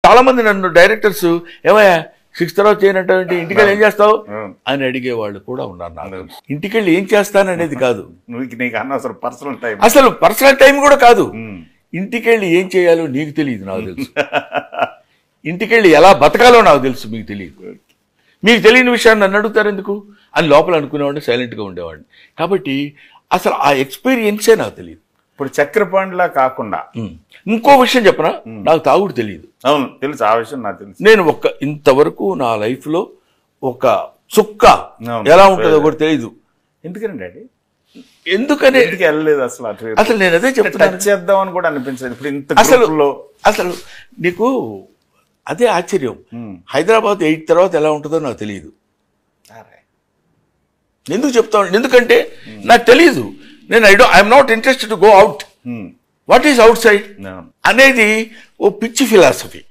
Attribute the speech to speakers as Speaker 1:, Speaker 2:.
Speaker 1: చాలా మంది నన్ను డైరెక్టర్స్ ఏమయ్యా సిక్స్ తర్వాత చేయనట్టు ఇంటికి వెళ్ళి ఏం చేస్తావు
Speaker 2: అవును.
Speaker 1: అని అడిగే వాళ్ళు కూడా ఉన్నారు నాకు ఇంటికి వెళ్ళి ఏం చేస్తాననేది కాదు
Speaker 2: నువ్వు నీకు అనవసరం పర్సనల్ టైం
Speaker 1: అసలు పర్సనల్ టైం కూడా కాదు ఇంటికి వెళ్ళి ఏం చేయాలో నీకు తెలియదు నాకు తెలుసు ఇంటికి వెళ్ళి ఎలా బతకాలో నాకు తెలుసు మీకు తెలియదు మీకు తెలియని విషయాన్ని నన్ను అడుగుతారు ఎందుకు అని లోపల అనుకునేవాడిని సైలెంట్గా ఉండేవాడిని కాబట్టి అసలు ఆ ఎక్స్పీరియన్సే నాకు తెలియదు
Speaker 2: ఇప్పుడు చక్రపాణిలా కాకుండా
Speaker 1: ఉమ్. ఇంకో విషయం చెప్పనా నాకు తాగుడు తెలియదు
Speaker 2: అవును తెలుసు ఆ విషయం నాకు తెలుసు
Speaker 1: నేను ఒక్క ఇంతవరకు నా లైఫ్లో ఒక చుక్క
Speaker 2: అవును.
Speaker 1: ఎలా ఉంటుందో కూడా తెలియదు
Speaker 2: ఎందుకని డాడీ
Speaker 1: ఎందుకనే
Speaker 2: ఎందుకు వెళ్ళలేదు అసలు అటు
Speaker 1: అసలు నేను అదే చెప్తున్నాను
Speaker 2: టచ్ చేద్దాం అని కూడా అనిపించదు ఇప్పుడు ఇంత
Speaker 1: అసలు
Speaker 2: గ్రూపుల్లో
Speaker 1: అసలు నీకు అదే ఆశ్చర్యం హైదరాబాద్ ఎయిట్ తర్వాత ఎలా ఉంటుందో నాకు తెలియదు ఎందుకు చెప్తాను ఎందుకంటే నాకు తెలియదు నేను I do I'm not interested to go out
Speaker 2: um.
Speaker 1: What is outside
Speaker 2: అవును.
Speaker 1: అనేది ఓ పిచ్చి ఫిలాసఫీ